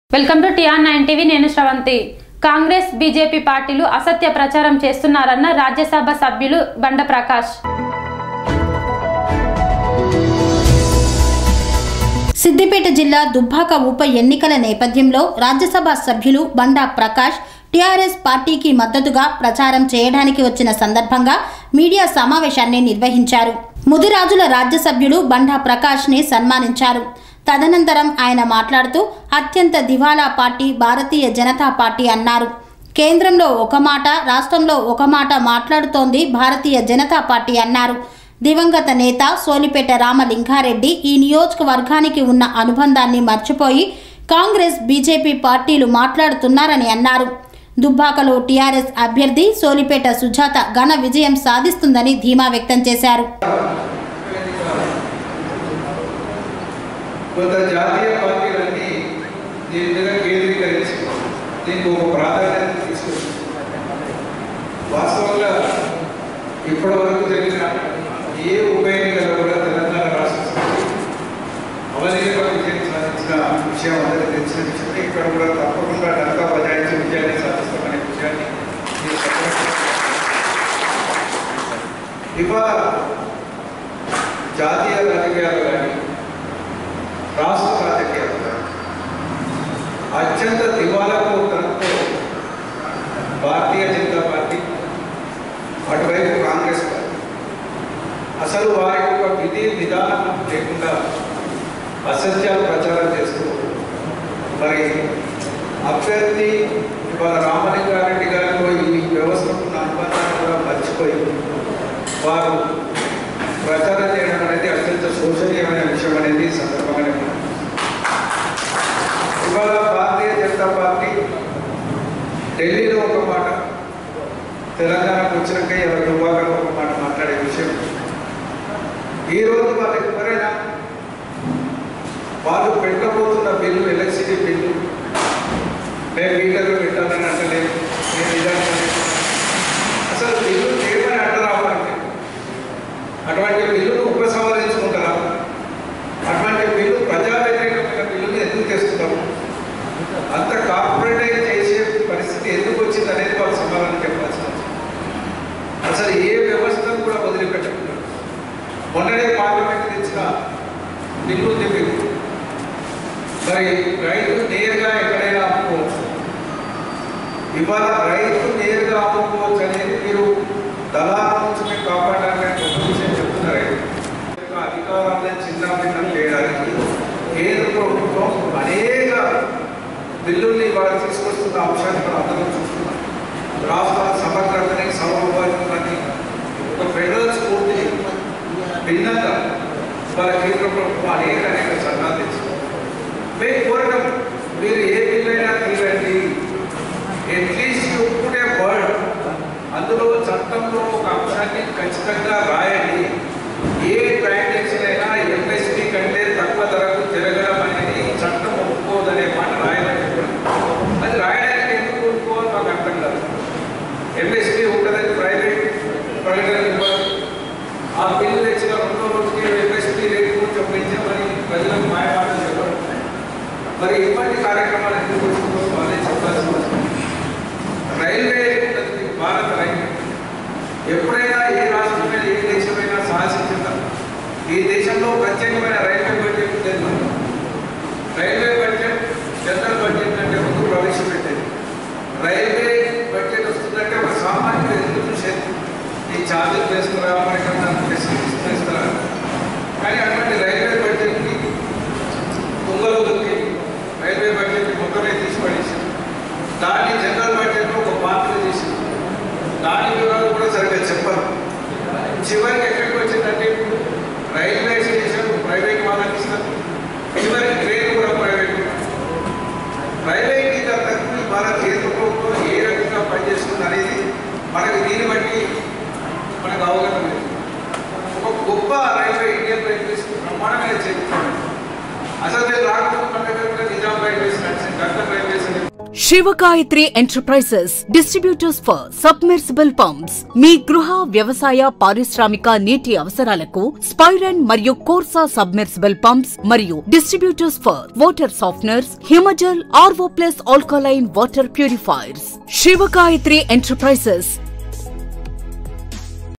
Welcome to TR nine TV నేను Sravanthi Congress BJP పార్టీలు అసత్య ప్రచారం చేస్తున్నారన్న రాజ్యసభ సభ్యులు బండ ప్రకాష్ సిద్దిపేట జిల్లా దుబ్బాక ఉప ఎన్నికల నేపథ్యంలో రాజ్యసభ సభ్యులు బండా ప్రకాష్ టీఆర్ఎస్ పార్టీకి మద్దతుగా ప్రచారం చేయడానికి వచ్చిన సందర్భంగా మీడియా సమావేశాన్ని నిర్వహించారు ముదిరాజుల రాజ్యసభ్యులు బండా ప్రకాష్ని సన్మానించారు తదనంతరం ఆయన మాట్లాడుతూ అత్యంత దివాలా పార్టీ భారతీయ జనతా పార్టీ అన్నారు కేంద్రంలో ఒక మాట రాష్ట్రంలో ఒక మాట మాట్లాడుతోంది భారతీయ జనతా పార్టీ అన్నారు దివంగత నేత సోలిపేట రామలింగారెడ్డి ఈ నియోజకవర్గానికి ఉన్న అనుబంధాన్ని మర్చిపోయి కాంగ్రెస్ బీజేపీ పార్టీలు మాట్లాడుతున్నారని అన్నారు దుబ్బాకలో టీఆర్ఎస్ అభ్యర్థి సోలిపేట సుజాత ఘన విజయం సాధిస్తుందని ధీమా వ్యక్తం చేశారు కొంత జాతీయ పార్టీలన్నీ దీని మీద కేంద్రీకరించి దీనికి ఒక ప్రాధాన్యత తీసుకొచ్చింది వాస్తవంగా ఇప్పటి వరకు జరిగిన ఏ ఉప ఎన్నికల్లో కూడా తెలంగాణ రాష్ట్ర సమితి అవలీలగా విజయం సాధించిన విషయం అందరికీ తెలిసిన విషయమే ఇక్కడ కూడా తప్పకుండా డంకా బజాయించి విజయాన్ని సాధిస్తామనే విషయాన్ని మీరు చెప్పండి. ఇవాళ జాతీయ రాజకీయాలు కానీ రాష్ట్ర రాజకీయాలు కానీ అత్యంత దివాలకు తనతో భారతీయ జనతా పార్టీ అటువైపు కాంగ్రెస్ పార్టీ అసలు వారి యొక్క విధి విధానం లేకుండా అసత్యాలు ప్రచారం చేస్తూ మరి అభ్యర్థి ఇవాళ రామలింగారెడ్డి గారితో ఈ వ్యవస్థకు ఉన్న అనుబంధాన్ని కూడా మర్చిపోయి వారు ప్రచారం చేయడం అనేది అత్యంత శోచనీయమైన విషయం అనేది ఈ సందర్భంగా నేను ఇవాళ భారతీయ జనతా పార్టీ ఢిల్లీలో ఒక మాట తెలంగాణకు వచ్చినాక ఎవరి దుబ్బాకలో ఒక మాట మాట్లాడే విషయం ఈ రోజు వాళ్ళకి ఎవరైనా వాళ్ళు పెట్టబోతున్న బిల్లు ఎలక్ట్రిసిటీ బిల్లు మేము మీటర్లు పెట్టాలని అంటలేదు మేము ఇదంటే అసలు బిల్లు చేయమని అంటరావాలంటే అటువంటి బిల్లును ఉపసంహరించుకుంటారా అటువంటి బిల్లు ప్రజా వ్యతిరేకమైన బిల్లుని ఎందుకు తెస్తున్నారు అంత కార్పొరేటైజ్ చేసే పరిస్థితి ఎందుకు వచ్చింది అనేది వాళ్ళు సమాధానం చెప్పాల్సిన అవసరం. అసలు ఏ వ్యవస్థను కూడా వదిలిపెట్టకుండా మొన్ననే పార్లమెంట్ తెచ్చిన బిల్లు చెప్పింది మరి రైతు నేరుగా ఎక్కడైనా అమ్ముకోవచ్చు ఇవాళ రైతు నేరుగా అమ్ముకోవచ్చు అనేది మీరు దళాల నుంచి మీరు కాపాడడానికి ఒక విషయం చెప్తున్నారు యొక్క అధికారాలను చిన్నభిన్నం చేయడానికి కేంద్ర ప్రభుత్వం అనేక బిల్లుల్ని ఇవాళ తీసుకొస్తున్న అంశాన్ని మనం అందరం చూస్తున్నాం రాష్ట్ర సమగ్రతని సమభావాన్ని ఒక ఫెడరల్ స్ఫూర్తిని భిన్నంగా వాళ్ళ కేంద్ర ప్రభుత్వం అనేక అనేక చట్టాలు తెచ్చింది మేము కోరడం మీరు ఏ బిల్లైనా తీరండి at least you put a word అందులో చట్టంలో ఒక అంశాన్ని ఖచ్చితంగా రాయండి ఏ ట్రాన్సాక్షన్ అయినా ఎంఎస్పి కంటే తక్కువ ధరకు జరగడం అనేది చట్టం ఒప్పుకోదనే మాట రాయాలని చెప్పారు అది రాయడానికి ఎందుకు ఒప్పుకోవాలి మాకు అర్థం కాదు ఎంఎస్పి ఉంటుందని ప్రైవేట్ ప్రకటన ఇవ్వరు ఆ బిల్లు తెచ్చిన రెండో రోజుకి ఎంఎస్పి రేట్ కొంచెం పెంచామని ప్రజలకు మాయమాటలు చెప్పరు మరి ఇటువంటి కార్యక్రమాలు ఎందుకు వస్తుందో వాళ్ళే చెప్పాల్సిన అవసరం ఉంది. రైల్వే ఉన్నది భారత రైల్వే ఎప్పుడైనా ఏ రాష్ట్రమైనా ఏ దేశమైనా సాహసించుతాం ఈ దేశంలో ప్రత్యేకమైన రైల్వే బడ్జెట్ ఉండేది మనకు. రైల్వే బడ్జెట్ జనరల్ బడ్జెట్ కంటే ముందు ప్రవేశపెట్టేది రైల్వే బడ్జెట్ వస్తుందంటే ఒక సామాన్యుడు ఎదురు చూసేది ఈ ఛార్జీలు వేసుకురా మనకన్నా ఫెసిలిటీస్ వేసుకురా కానీ అటువంటి రైల్వే బడ్జెట్ని తుంగలు దొరికి రైల్వే బడ్జెట్ మొత్తమే తీసి పడేసింది దాన్ని జనరల్ బడ్జెట్లో ఒక పాత్ర చేసింది దాని వివరాలు కూడా సరిగ్గా చెప్పరు చివరికి ఎక్కడికి వచ్చిందంటే ఇప్పుడు రైల్వే స్టేషన్ ప్రైవేట్ వాళ్ళకి ఇస్తారు చివరికి ట్రైన్ కూడా ప్రైవేట్ రైల్వే ఇంటికి మన కేంద్ర ప్రభుత్వం ఏ రకంగా పనిచేస్తుంది అనేది మనకి దీన్ని బట్టి మనకు అవగాహన లేదు Shivagayatri enterprises distributors for submersible pumps మీ గృహ వ్యవసాయ పారిశ్రామిక నీటి అవసరాలకు స్పైరన్ మరియు కోర్సా సబ్మెర్సిబుల్ పంప్స్ మరియు distributors for water softeners Himajal RO plus alkaline water purifiers Shivagayatri enterprises